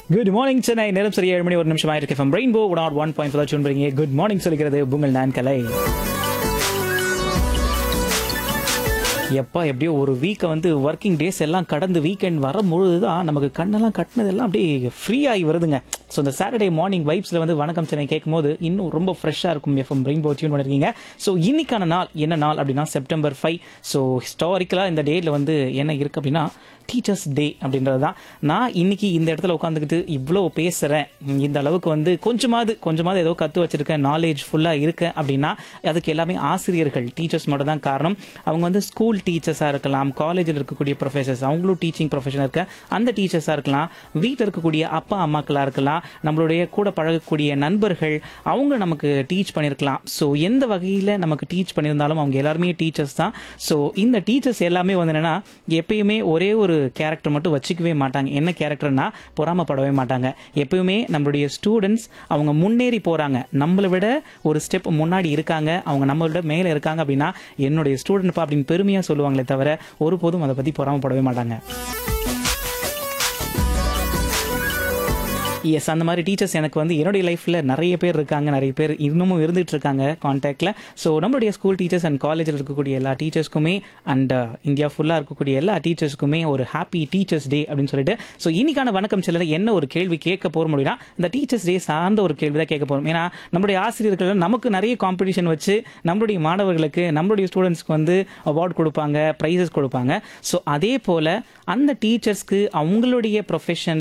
good morning Chennai நேரம் சரியா ஏழு மணி ஒரு நிமிஷம் ஆயிருக்கு from Rainbow nought one point four tune பண்ணீங்க குட் மார்னிங் சொல்லிக்கிறது உங்கள் நான் கலை எப்பா எப்படியோ ஒரு வீக்கை வந்து ஒர்க்கிங் டேஸ் எல்லாம் கடந்து வீக்கெண்ட் வரும்பொழுது தான் நமக்கு கண்ணெல்லாம் கட்டினதெல்லாம் அப்படியே ஃப்ரீ ஆகி வருதுங்க ஸோ இந்த சாட்டர்டே மார்னிங் வைப்ஸில் வந்து வணக்கம் சென்னை கேட்கும்போது இன்னும் ரொம்ப ஃப்ரெஷ்ஷாக இருக்கும் எஃப்எம் ரெயின்போ டியூன் பண்ணிருக்கீங்க ஸோ இன்னைக்கான நாள் என்ன நாள் அப்படின்னா செப்டம்பர் ஃபைவ் ஸோ ஹிஸ்டாரிக்கலாக இந்த டேயில் வந்து என்ன இருக்குது அப்படின்னா டீச்சர்ஸ் டே அப்படின்றது தான் நான் இன்னைக்கு இந்த இடத்துல உட்காந்துக்கிட்டு இவ்வளோ பேசுகிறேன் இந்த அளவுக்கு வந்து கொஞ்சமாவது கொஞ்சமாவது ஏதோ கற்று வச்சிருக்கேன் நாலேஜ் ஃபுல்லாக இருக்கேன் அப்படின்னா அதுக்கு எல்லாமே ஆசிரியர்கள் டீச்சர்ஸ் மட்டும் தான் காரணம் அவங்க வந்து ஸ்கூல் டீச்சர்ஸாக இருக்கலாம் காலேஜில் இருக்கக்கூடிய ப்ரொஃபசர்ஸ் அவங்களும் டீச்சிங் ப்ரொஃபஷனாக இருக்க அந்த டீச்சர்ஸாக இருக்கலாம் வீட்டில் இருக்கக்கூடிய அப்பா அம்மாக்களாக இருக்கலாம் நம்மளுடைய கூட பழகக்கூடிய நண்பர்கள் அவங்க நமக்கு டீச் பண்ணியிருக்கலாம் ஸோ எந்த வகையில் நமக்கு டீச் பண்ணியிருந்தாலும் அவங்க எல்லாருமே டீச்சர்ஸ் தான் ஸோ இந்த டீச்சர்ஸ் எல்லாமே வந்து என்னன்னா எப்பயுமே ஒரே ஒரு கேரக்டர் மட்டும் வச்சுக்கவே மாட்டாங்க என்ன கேரக்டர்னா பொறாமப்படவே மாட்டாங்க எப்பயுமே நம்மளுடைய ஸ்டூடெண்ட்ஸ் அவங்க முன்னேறி போறாங்க நம்மளை விட ஒரு ஸ்டெப் முன்னாடி இருக்காங்க அவங்க நம்மளோட மேலே இருக்காங்க அப்படின்னா என்னுடைய ஸ்டூடெண்ட்ப்பா அப்படின்னு பெருமையாக சொல்லுவாங்களே தவிர ஒருபோதும் அதை பற்றி பொறாமப்படவே மாட்டாங்க எஸ் அந்த மாதிரி டீச்சர்ஸ் எனக்கு வந்து என்னுடைய லைஃப்பில் நிறைய பேர் இருக்காங்க நிறைய பேர் இன்னமும் இருந்துட்டு இருக்காங்க கான்டாக்டில் ஸோ நம்மளுடைய ஸ்கூல் டீச்சர்ஸ் அண்ட் காலேஜில் இருக்கக்கூடிய எல்லா டீச்சர்ஸ்க்குமே அண்ட் இந்தியா ஃபுல்லாக இருக்கக்கூடிய எல்லா டீச்சர்ஸ்க்குமே ஒரு ஹாப்பி டீச்சர்ஸ் டே அப்படின்னு சொல்லிட்டு ஸோ இன்னைக்கான வணக்கம் சிலர் என்ன ஒரு கேள்வி கேட்க போகிற முடியும்னா இந்த டீச்சர்ஸ் டே சார்ந்த ஒரு கேள்வி தான் கேட்க போகிறோம் ஏன்னா நம்மளுடைய ஆசிரியர்கள் நமக்கு நிறைய காம்படிஷன் வச்சு நம்மளுடைய மாணவர்களுக்கு நம்மளுடைய ஸ்டூடெண்ட்ஸ்க்கு வந்து அவார்ட் கொடுப்பாங்க ப்ரைஸஸ் கொடுப்பாங்க ஸோ அதே போல் அந்த டீச்சர்ஸ்க்கு அவங்களுடைய ப்ரொஃபஷன்